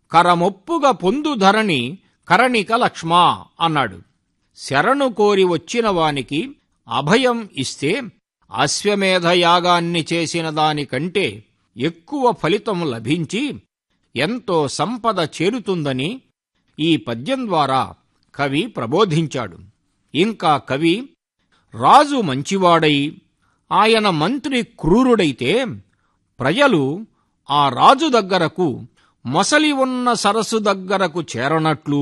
కరమొప్పుగా పొందు ధరణి కరణిక లక్ష్మా అన్నాడు శరణు కోరి వచ్చిన వానికి అభయం ఇస్తే అశ్వమేధ యాగాన్ని చేసిన దానికంటే ఎక్కువ ఫలితం లభించి ఎంతో సంపద చేరుతుందని ఈ పద్యం ద్వారా కవి ప్రబోధించాడు ఇంకా కవి రాజు మంచివాడై ఆయన మంత్రి క్రూరుడైతే ప్రజలు ఆ రాజు దగ్గరకు మొసలి ఉన్న సరస్సు దగ్గరకు చేరనట్లు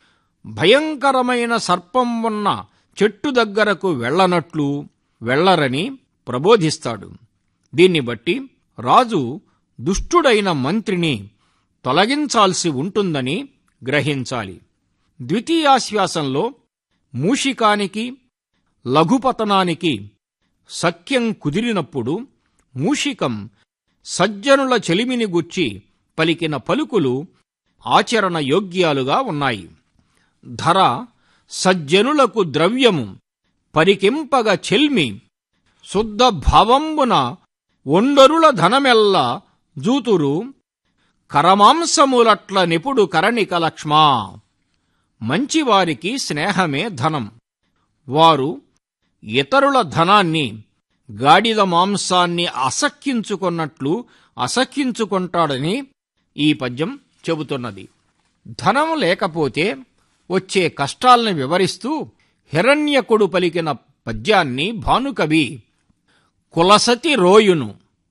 భయంకరమైన సర్పం ఉన్న చెట్టు దగ్గరకు వెళ్ళనట్లు వెళ్ళరని ప్రబోధిస్తాడు దీన్ని బట్టి రాజు దుష్టుడైన మంత్రిని తొలగించాల్సి ఉంటుందని గ్రహించాలి ద్వితీయాశ్వాసంలో మూషికానికి లఘుపతనానికి సఖ్యం కుదిరినప్పుడు మూషికం సజ్జనుల చెలిమిని గుచ్చి పలికిన పలుకులు ఆచరణ యోగ్యాలుగా ఉన్నాయి ధర సజ్జనులకు ద్రవ్యము పరికింపగ చెల్మి శుద్ధ భావంబున ఒండరుల ధనమెల్ల జూతురు కరమాంసములట్ల నిపుడు కరణిక లక్ష్మా మంచివారికి స్నేహమే ధనం వారు ఇతరుల ధనాన్ని గాడిద మాంసాన్ని అసఖ్యించుకున్నట్లు అసఖ్యించుకుంటాడని ఈ పద్యం చెబుతున్నది ధనం లేకపోతే వచ్చే కష్టాల్ని వివరిస్తూ హిరణ్యకుడు పలికిన పద్యాన్ని భానుకవి కులసతి రోయును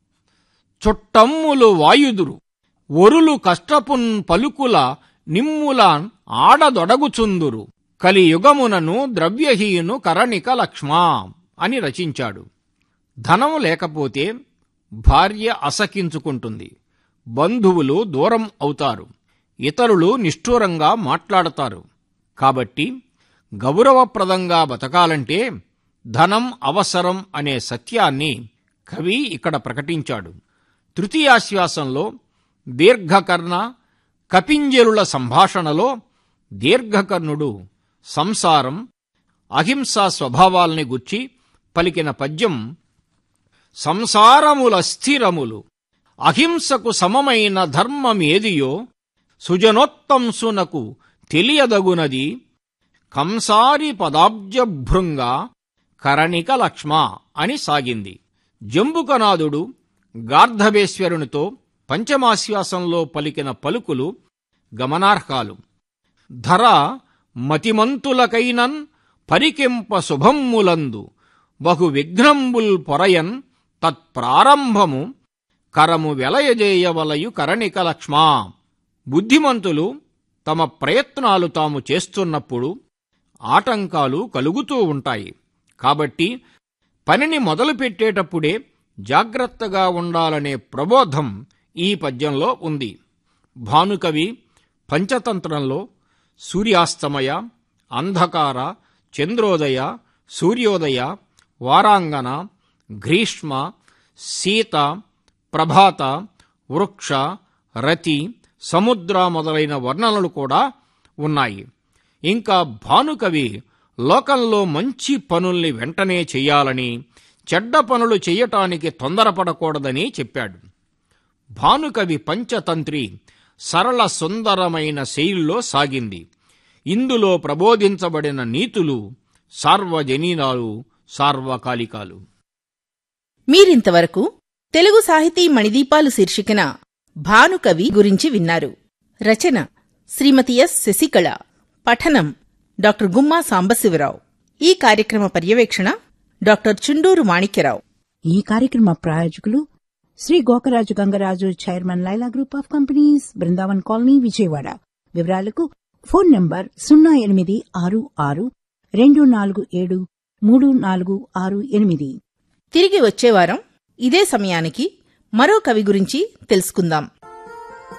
చుట్టమ్ములు వాయుదురు ఒరులు కష్టపున్ పలుకుల నిమ్ములాన్ ఆడదొడగుచుందురు కలియుగమునను ద్రవ్యహీను కరణిక లక్ష్మా అని రచించాడు ధనం లేకపోతే భార్య అసకించుకుంటుంది బంధువులు దూరం అవుతారు ఇతరులు నిష్ఠూరంగా మాట్లాడతారు కాబట్టి గౌరవప్రదంగా బతకాలంటే ధనం అవసరం అనే సత్యాన్ని కవి ఇక్కడ ప్రకటించాడు తృతీయాశ్వాసంలో దీర్ఘకర్ణ కపింజలుల సంభాషణలో దీర్ఘకర్ణుడు సంసారం అహింసా స్వభావాల్ని గుచ్చి పలికిన పద్యం సంసారముల స్థిరములు అహింసకు సమమైన ధర్మమేదియో సుజనోత్తంసునకు తెలియదగునది కంసారి పదాబ్జభృంగ కరణిక లక్ష్మ అని సాగింది జంబుకనాథుడు గార్ధవేశ్వరునితో పంచమాశ్వాసంలో పలికిన పలుకులు గమనార్హాలు ధర మతిమంతులకైనన్ పరికెంప శుభమ్ములందు బహు విఘ్నంబుల్ పొరయన్ తత్ప్రారంభము కరము వెలయజేయవలయు కరణిక లక్ష్మా బుద్ధిమంతులు తమ ప్రయత్నాలు తాము చేస్తున్నప్పుడు ఆటంకాలు కలుగుతూ ఉంటాయి కాబట్టి పనిని మొదలుపెట్టేటప్పుడే జాగ్రత్తగా ఉండాలనే ప్రబోధం ఈ పద్యంలో ఉంది భానుకవి పంచతంత్రంలో సూర్యాస్తమయ అంధకార చంద్రోదయ సూర్యోదయ వారాంగన గ్రీష్మ సీత ప్రభాత వృక్ష రతి సముద్ర మొదలైన వర్ణనలు కూడా ఉన్నాయి ఇంకా భానుకవి లోకంలో మంచి పనుల్ని వెంటనే చెయ్యాలని చెడ్డ పనులు చెయ్యటానికి తొందరపడకూడదని చెప్పాడు భానుకవి పంచతంత్రి సరళ సుందరమైన శైలిలో సాగింది ఇందులో ప్రబోధించబడిన నీతులు సార్వజనీనాలు సార్వకాలికాలు మీరింతవరకు తెలుగు సాహితీ మణిదీపాలు శీర్షికన భానుకవి గురించి విన్నారు రచన శ్రీమతి ఎస్ శశికళ పఠనం డాక్టర్ గుమ్మా సాంబశివరావు ఈ కార్యక్రమ పర్యవేక్షణ డాక్టర్ చుండూరు మాణిక్యరావు ఈ కార్యక్రమ ప్రాయోజకులు Sri Gokaraju Gangaraju chairman Laila group of companies Brindavan colony Vijayawada వివరాలకు ఫోన్ నంబర్ సున్నా ఎనిమిది ఆరు ఆరు రెండు నాలుగు ఏడు మూడు నాలుగు ఆరు ఎనిమిది తిరిగి వచ్చే వారం ఇదే సమయానికి మరో కవి గురించి తెలుసుకుందాం